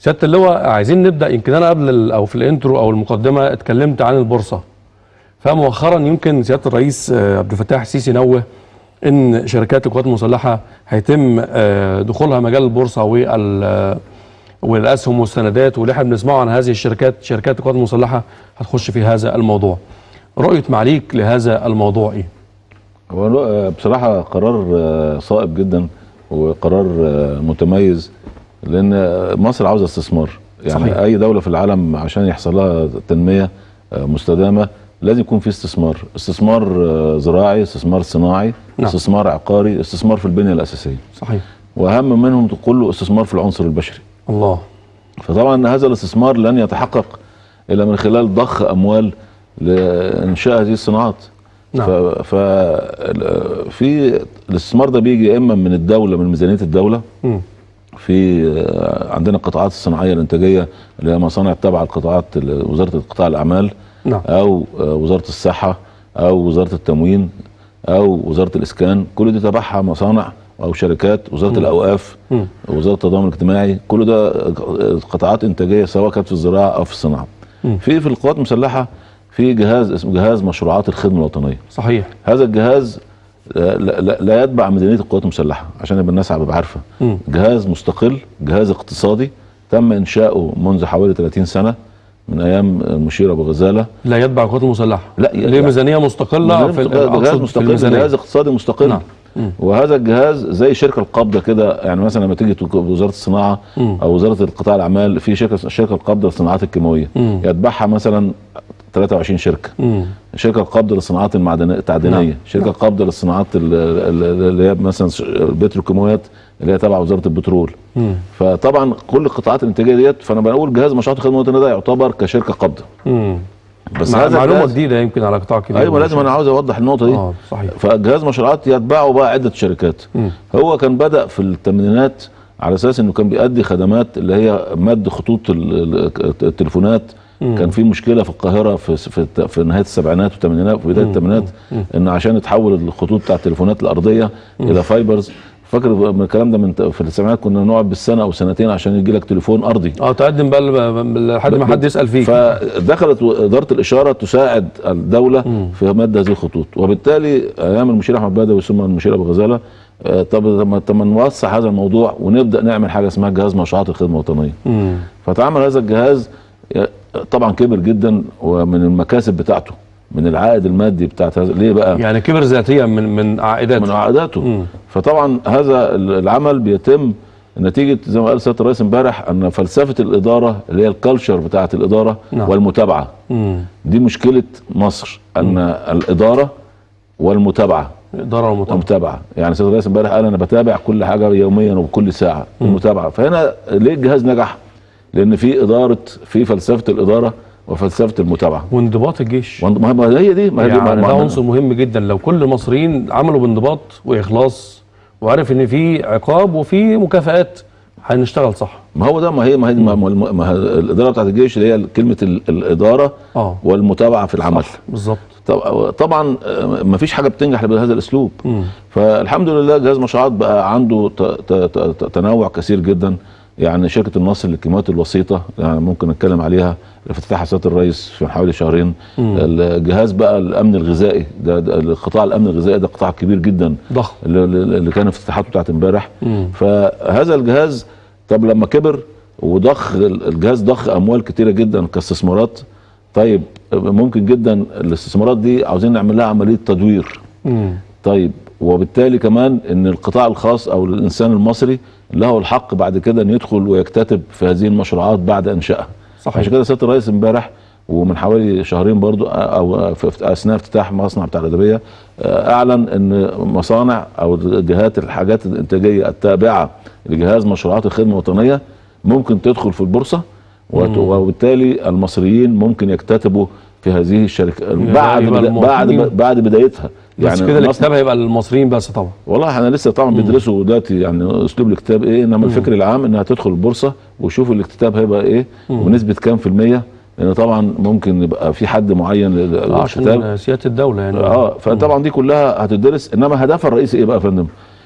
سياده اللواء عايزين نبدا يمكن انا قبل ال- او في الانترو او المقدمه اتكلمت عن البورصه فمؤخرا يمكن سياده الرئيس آه، عبد الفتاح السيسي نوه ان شركات القوات المسلحه هيتم آه، دخولها مجال البورصه وال آه، والاسهم والسندات واللي احنا بنسمعه عن هذه الشركات شركات القوات المسلحه هتخش في هذا الموضوع رؤيه معاليك لهذا الموضوع ايه هو له- بصراحة قرار آه، صائب جدا وقرار آه، متميز لأن مصر عاوزة استثمار يعني صحيح. أي دولة في العالم عشان يحصل لها تنمية آه، مستدامة لازم يكون في استثمار استثمار آه، زراعي استثمار صناعي نعم. استثمار عقاري استثمار في البنية الأساسية صحيح وأهم منهم كله استثمار في العنصر البشري الله فطبعا هذا الاستثمار لن يتحقق الا من خلال ضخ اموال لانشاء هذه الصناعات نعم. ف ف في الاستثمار ده بيجي يا اما من الدوله من ميزانيه الدوله مم. في آه، عندنا القطاعات الصناعيه الانتاجيه اللي هي مصانع تابعه لقطاعات ال- وزاره قطاع الاعمال نعم او آه، وزاره الصحه او وزاره التموين او وزاره الاسكان كل دي تبعها مصانع او شركات وزاره الاوقاف مم. وزاره التضامن الاجتماعي كل ده قطاعات انتاجيه سواء كانت في الزراعه او في الصناعه مم. في في القوات المسلحه في جهاز اسمه جهاز مشروعات الخدمه الوطنيه صحيح هذا الجهاز آه، لا, لا, لا يتبع ميزانيه القوات المسلحه عشان يبقى الناس تبقى عارفه مم. جهاز مستقل جهاز اقتصادي تم انشاؤه منذ حوالي 30 سنه من ايام المشير ابو غزاله لا يتبع القوات المسلحه لا، ليه ميزانيه مستقله في ال- جهاز أقصد في مستقل الميزانية. جهاز اقتصادي مستقل نعم. مم. وهذا الجهاز زي شركه القبضه كده يعني مثلا لما تيجي تك- وزاره الصناعه مم. او وزاره القطاع الاعمال في شركه شركه القبضه للصناعات الكيماويه مم. يتبعها مثلا 23 شركه مم. شركه القبضه للصناعات المعدنيه التعدينيه نعم. شركه القبضه للصناعات ال- ال- اللي هي مثلا ش- البتروكيماويات اللي هي تبع وزاره البترول مم. فطبعا كل القطاعات الانتاجيه ديت فانا بقول جهاز مشروعات الخدمه الوطنيه ده يعتبر كشركه قبضه مم. بس مع- هذا معلومه الجهاز- جديده يمكن على قطاع كبير ايوه لازم انا عاوز اوضح النقطه دي اه صحيح فجهاز مشروعات يتبعه بقى عده شركات مم. هو كان بدا في الثمانينات على اساس انه كان بيأدي خدمات اللي هي مد خطوط ال- ال- التليفونات مم. كان في مشكله في القاهره في في, في نهايه السبعينات والثمانينات وفي بدايه الثمانينات ان عشان تحول الخطوط بتاع التليفونات الارضيه الى فايبرز فاكر من الكلام ده من في السبعينات كنا نقعد بالسنه او سنتين عشان يجي لك تليفون ارضي اه تقدم بقى ل- لحد ما حد يسال فيك فدخلت اداره الاشاره تساعد الدوله في مد هذه الخطوط وبالتالي ايام المشير احمد بدوي ثم المشير ابو غزاله آه، طب طب ما- طب ما نوسع هذا الموضوع ونبدا نعمل حاجه اسمها جهاز مشروعات الخدمه الوطنيه مم. فتعمل هذا الجهاز آه، طبعا كبر جدا ومن المكاسب بتاعته من العائد المادي بتاعت هذا ليه بقى يعني كبر ذاتيا من من من عائداته عائداته مم. فطبعا هذا العمل بيتم نتيجه زي ما قال سياده الرئيس امبارح ان فلسفه الاداره اللي هي الكالتشر بتاعت الاداره نعم. والمتابعه مم. دي مشكله مصر ان الاداره والمتابعه اداره ومتابعه والمتابعه يعني سياده الرئيس امبارح قال انا بتابع كل حاجه يوميا وكل ساعه المتابعه فهنا ليه الجهاز نجح لان في اداره في فلسفه الاداره وفلسفه المتابعه وانضباط الجيش وانت- ما ما هي دي ما هي دي يعني ما- ده ما- عنصر مهم جدا لو كل المصريين عملوا بانضباط واخلاص وعرف ان في عقاب وفي مكافآت هنشتغل صح ما هو ده ما هي ما هي ما, ما, ما هي الاداره بتاعت الجيش اللي هي كلمه ال- الاداره اه والمتابعه في العمل بالظبط طب- طبعا آه، ما فيش حاجه بتنجح إلا بهذا الاسلوب مم. فالحمد لله جهاز مشروعات بقى عنده ت- ت- ت- ت- تنوع كثير جدا يعني شركه النصر للكيماويات الوسيطه يعني ممكن نتكلم عليها اللي افتتحها سياده الرئيس في حوالي شهرين مم. الجهاز بقى الامن الغذائي ده, ده القطاع الامن الغذائي ده قطاع كبير جدا ضخم اللي, اللي كان افتتاحاته بتاعت امبارح مم. فهذا الجهاز طب لما كبر وضخ الجهاز ضخ اموال كتيره جدا كاستثمارات طيب ممكن جدا الاستثمارات دي عاوزين نعمل لها عمليه تدوير مم. طيب وبالتالي كمان ان القطاع الخاص او الانسان المصري له الحق بعد كده ان يدخل ويكتتب في هذه المشروعات بعد انشائها صحيح. عشان كده سياده الرئيس امبارح ومن حوالي شهرين برضو او في اثناء افتتاح مصنع بتاع الادبيه اعلن ان مصانع او الجهات الحاجات الانتاجيه التابعه لجهاز مشروعات الخدمه الوطنيه ممكن تدخل في البورصه وت- وبالتالي المصريين ممكن يكتتبوا في هذه الشركه بعد يبقى بدا بعد المواطنين- بعد بدايتها بس كده مصنع- الاكتتاب هيبقى للمصريين بس طبعا والله احنا لسه طبعا بيدرسوا دلوقتي يعني اسلوب الاكتتاب ايه انما الفكر العام انها تدخل البورصه ويشوفوا الاكتتاب هيبقى ايه ونسبه كام في الميه لان طبعا ممكن يبقى في حد معين آه، للاكتتاب عشان سياده الدوله يعني اه فطبعا دي كلها هتدرس انما هدفها الرئيسي ايه بقى يا فندم؟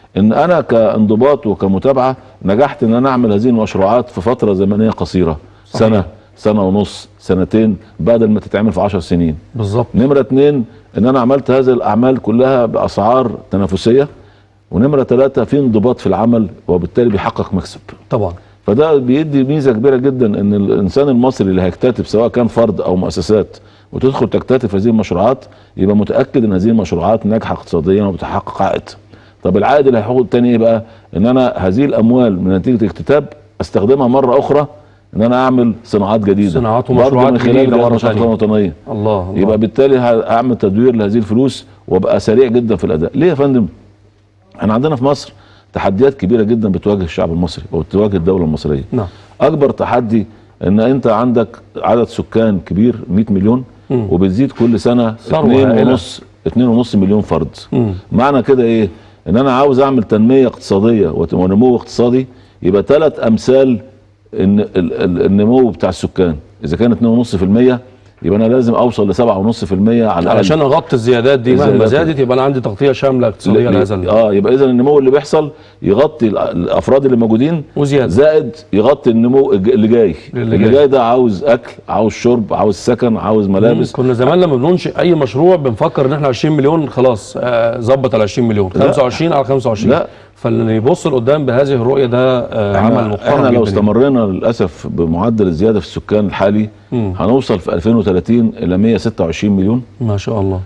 ان انا كانضباط وكمتابعه نجحت ان انا اعمل هذه المشروعات في فتره زمنيه قصيره صحيح. سنه سنه ونص سنتين بدل ما تتعمل في 10 سنين بالظبط نمرة اتنين ان انا عملت هذه الاعمال كلها باسعار تنافسية ونمرة ثلاثة في انضباط في العمل وبالتالي بيحقق مكسب طبعا فده بيدي ميزة كبيرة جدا ان الانسان المصري اللي هيكتتب سواء كان فرد او مؤسسات وتدخل تكتتب هذه المشروعات يبقى متأكد ان هذه المشروعات ناجحة اقتصاديا وبتحقق عائد طب العائد اللي هيحقق التاني ايه بقى ان انا هذه الاموال من نتيجة الاكتتاب استخدمها مرة اخرى ان انا اعمل صناعات جديدة صناعات برضه ومشروعات من خلال جديدة جهاز مرة النشاط تانية. الوطنية الله, الله. يبقى بالتالي هعمل تدوير لهذه الفلوس وابقى سريع جدا في الاداء ليه يا فندم احنا عندنا في مصر تحديات كبيره جدا بتواجه الشعب المصري او بتواجه الدوله المصريه نعم اكبر تحدي ان انت عندك عدد سكان كبير 100 مليون مم. وبتزيد كل سنه ثروة 2 هائلة. ونص 2 ونص مليون فرد مم. معنى كده ايه ان انا عاوز اعمل تنميه اقتصاديه وت- ونمو اقتصادي يبقى ثلاث امثال ان ال- ال- النمو بتاع السكان اذا كان 2.5% يبقى انا لازم اوصل ل 7.5% على الاقل علشان اغطي الزيادات دي مهما الزيادات دي. زادت يبقى انا عندي تغطيه شامله اقتصاديه ل- لهذا ال- اه يبقى اذا النمو اللي بيحصل يغطي ال- الافراد اللي موجودين وزياده زائد يغطي النمو الج- اللي جاي اللي اللي جاي. جاي ده عاوز اكل عاوز شرب عاوز سكن عاوز ملابس كنا زمان لما بننشئ اي مشروع بنفكر ان احنا 20 مليون خلاص آه، ظبط على 20 مليون لا. 25 على 25 لا. فاللي يبص لقدام بهذه الرؤيه ده آه، عمل احنا, محترم احنا لو جداً. استمرينا للاسف بمعدل الزياده في السكان الحالي مم. هنوصل في 2030 الى 126 مليون ما شاء الله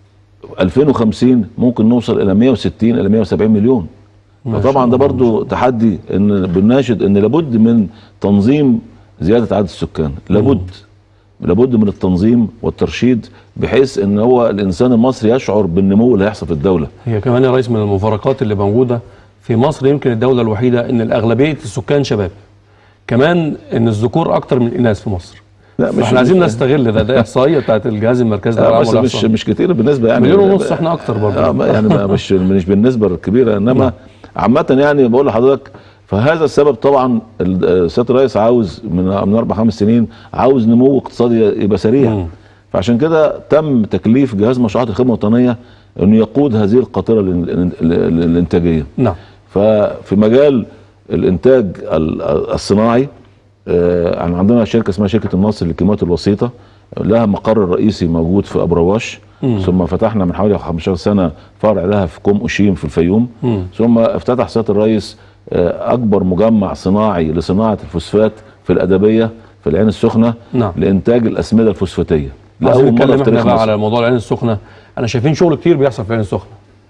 2050 ممكن نوصل الى 160 الى 170 مليون ما شاء فطبعا ده الله. برضو تحدي ان بنناشد ان لابد من تنظيم زياده عدد السكان لابد لابد من التنظيم والترشيد بحيث ان هو الانسان المصري يشعر بالنمو اللي هيحصل في الدوله هي كمان يا ريس من المفارقات اللي موجوده في مصر يمكن الدوله الوحيده ان الاغلبيه السكان شباب كمان ان الذكور اكتر من الاناث في مصر لا احنا عايزين نستغل ده ده احصائيه بتاعت الجهاز المركزي آه، للعمل بس مش والإحصاء. مش كتير بالنسبه يعني مليون ونص احنا اكتر برضه آه ما- يعني ما- مش مش بالنسبه الكبيره انما نعم. عامه يعني بقول لحضرتك فهذا السبب طبعا ال- سياده الرئيس عاوز من من اربع خمس سنين عاوز نمو اقتصادي يبقى سريع مم. فعشان كده تم تكليف جهاز مشروعات الخدمه الوطنيه انه يقود هذه القاطره الان- الان- ال- الانتاجيه نعم ففي مجال الانتاج ال- الصناعي آه، احنا عندنا شركه اسمها شركه النصر للكيماويات الوسيطه لها مقر رئيسي موجود في ابو رواش مم. ثم فتحنا من حوالي 15 سنه فرع لها في كوم اوشيم في الفيوم مم. ثم افتتح سياده الرئيس آه، اكبر مجمع صناعي لصناعه الفوسفات في الادبيه في العين السخنه نعم. لانتاج الاسمده الفوسفاتيه عايزين لأول مرة نتكلم في احنا تاريخ بقى مصر. على موضوع العين السخنه انا شايفين شغل كتير بيحصل في العين السخنه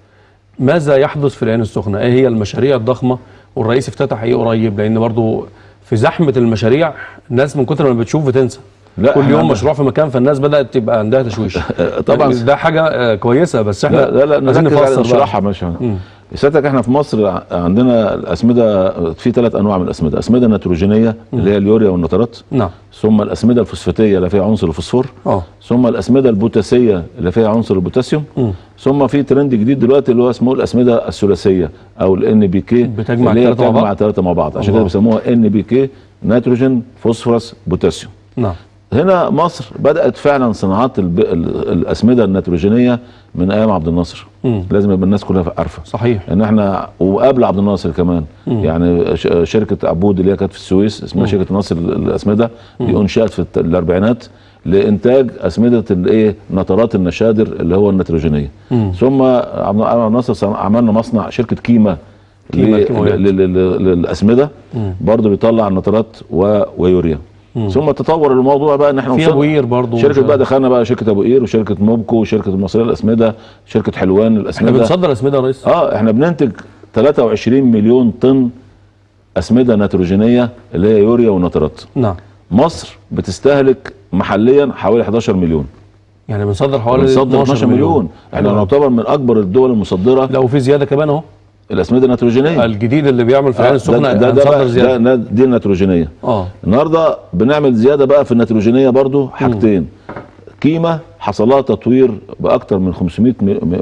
ماذا يحدث في العين السخنه ايه هي المشاريع الضخمه والرئيس افتتح ايه قريب لان برضو في زحمه المشاريع الناس من كتر ما بتشوف بتنسى لا، كل احنا يوم عندنا- مشروع في مكان فالناس بدات تبقى عندها تشويش طبعا يعني ده حاجه آه، كويسه بس احنا لا لا لا عايزين نركز على نفسر بقى. نشرحها ماشي مم. سيادتك احنا في مصر ع- عندنا الاسمده في ثلاث انواع من الاسمده اسمده نيتروجينيه اللي هي اليوريا والنترات نعم ثم الاسمده الفوسفاتيه اللي فيها عنصر الفوسفور اه ثم الاسمده البوتاسيه اللي فيها عنصر البوتاسيوم مم. ثم في ترند جديد دلوقتي اللي هو اسمه الاسمده الثلاثيه او الان بي كي بتجمع اللي هي التلاتة مع بتجمع بعض؟ الثلاثه مع بعض عشان الله. كده بيسموها ان بي كي نيتروجين فوسفورس بوتاسيوم نعم هنا مصر بدات فعلا صناعات الب... ال- الاسمده النيتروجينيه من ايام عبد الناصر مم. لازم يبقى الناس كلها عارفه صحيح ان احنا وقبل عبد الناصر كمان مم. يعني ش- شركه عبود اللي هي كانت في السويس اسمها شركه ناصر الاسمده دي انشات في الت- الاربعينات لانتاج اسمده الايه نترات النشادر اللي هو النيتروجينيه مم. ثم عبد عبد الناصر صنع- عملنا مصنع شركه كيما كيما ل- الكيماويات. ل- ل- ل- للاسمده مم. برضه بيطلع نترات و- ويوريا مم. ثم تطور الموضوع بقى ان احنا في وصلنا- ابو قير برضه شركه بقى دخلنا بقى شركه ابو قير وشركه موبكو وشركه المصريه للاسمده شركه حلوان احنا للاسمده بنصدر اسمده يا ريس اه احنا بننتج 23 مليون طن اسمده نيتروجينيه اللي هي يوريا ونترات نعم مصر بتستهلك محليا حوالي 11 مليون يعني بنصدر حوالي بنصدر 12 مليون احنا حلو. نعتبر من اكبر الدول المصدره لو في زياده كمان اهو الاسمده النيتروجينيه الجديد اللي بيعمل في العين آه، السخنه ده ده, ده, هنصدر بقى- زياده ده, ده دي النيتروجينيه اه النهارده بنعمل زياده بقى في النيتروجينيه برضو حاجتين قيمه حصل لها تطوير باكثر من 500 م... م... م...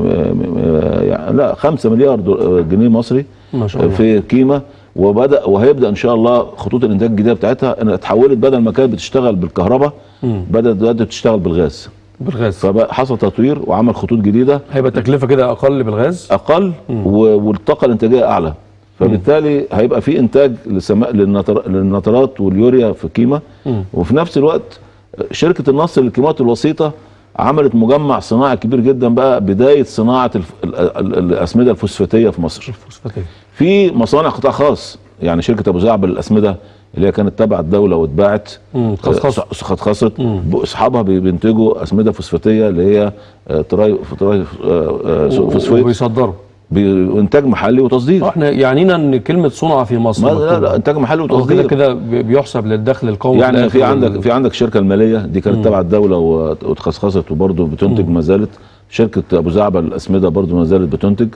م... يعني لا 5 مليار دو- جنيه مصري ما شاء الله في قيمه وبدا وهيبدا ان شاء الله خطوط الانتاج الجديده بتاعتها ان اتحولت بدل ما كانت بتشتغل بالكهرباء مم. بدات دلوقتي بتشتغل بالغاز بالغاز فبقى حصل تطوير وعمل خطوط جديده هيبقى التكلفه كده اقل بالغاز اقل و- والطاقه الانتاجيه اعلى فبالتالي هيبقى في انتاج لسماء للنتر- للنترات واليوريا في كيما وفي نفس الوقت شركه النصر للكيماويات الوسيطه عملت مجمع صناعي كبير جدا بقى بدايه صناعه الف- ال- ال- الاسمده الفوسفاتيه في مصر الفوسفاتيه في مصانع قطاع خاص يعني شركه ابو زعبل للاسمده اللي هي كانت تبع الدوله واتباعت مم، اتخصصت. آه، خ- خسرت اصحابها بي- بينتجوا اسمده فوسفاتيه اللي هي آه، تراي تراي آه، آه، فوسفات وبيصدروا بانتاج محلي وتصدير احنا يعنينا ان كلمه صنع في مصر ما لا لا مكتوبة. انتاج محلي هو كده وتصدير كده بي- بيحسب للدخل القومي يعني الآخر في عندك وال- في عندك الشركه الماليه دي كانت تبع الدوله و- واتخصصت وبرضه بتنتج ما زالت شركه ابو زعبل الاسمده برضه ما زالت بتنتج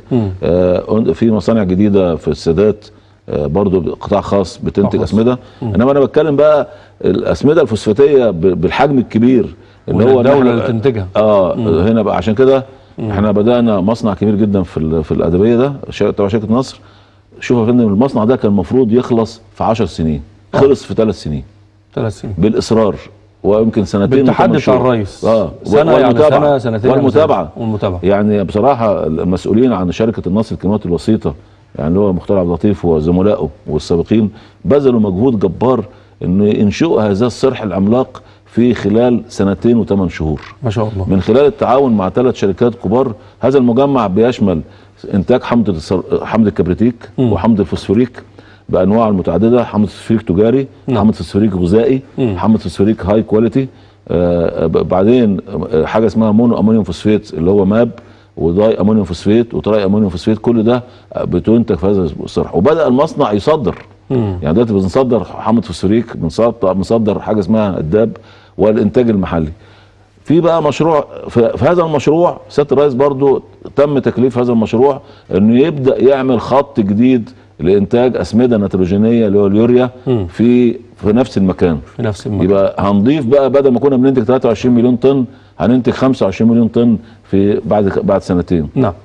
آه في مصانع جديده في السادات آه برضه قطاع خاص بتنتج خاص. اسمده انما انا بتكلم بقى الاسمده الفوسفاتيه ب- بالحجم الكبير اللي وإن هو إن الدولة إحنا- اللي تنتجها. اه هنا بقى عشان كده احنا بدانا مصنع كبير جدا في ال- في الادبيه ده شر- تبع شركه نصر شوف يا فندم المصنع ده كان المفروض يخلص في 10 سنين خلص في ثلاث سنين ثلاث سنين بالاصرار ويمكن سنتين بالتحدي وثمان بتاع شهور. الرئيس اه سنه يعني والمتابعة. سنه سنتين يعني والمتابعه سنة. والمتابعه يعني بصراحه المسؤولين عن شركه النصر الكيماويات الوسيطه يعني اللي هو مختار عبد اللطيف وزملائه والسابقين بذلوا مجهود جبار ان ينشئوا هذا الصرح العملاق في خلال سنتين وثمان شهور ما شاء الله من خلال التعاون مع ثلاث شركات كبار هذا المجمع بيشمل انتاج حمض الصر- حمض الكبريتيك وحمض الفوسفوريك بانواعه المتعدده حمض فوسفوريك تجاري نعم. حمض فوسفوريك غذائي حمض فوسفوريك هاي كواليتي آه ب- بعدين آه، حاجه اسمها مونو امونيوم فوسفيت اللي هو ماب وداي امونيوم فوسفيت وتراي امونيوم فوسفيت كل ده آه، بتنتج في هذا الصرح وبدا المصنع يصدر يعني دلوقتي بنصدر حمض فوسفوريك بنصدر بنصدر حاجه اسمها الداب والانتاج المحلي في بقى مشروع في في هذا المشروع سياده الرئيس برضو تم تكليف هذا المشروع انه يبدا يعمل خط جديد لانتاج اسمده نيتروجينيه اللي هو اليوريا في في نفس المكان في نفس المكان يبقى هنضيف بقى بدل ما كنا بننتج 23 مليون طن هننتج 25 مليون طن في بعد بعد سنتين نعم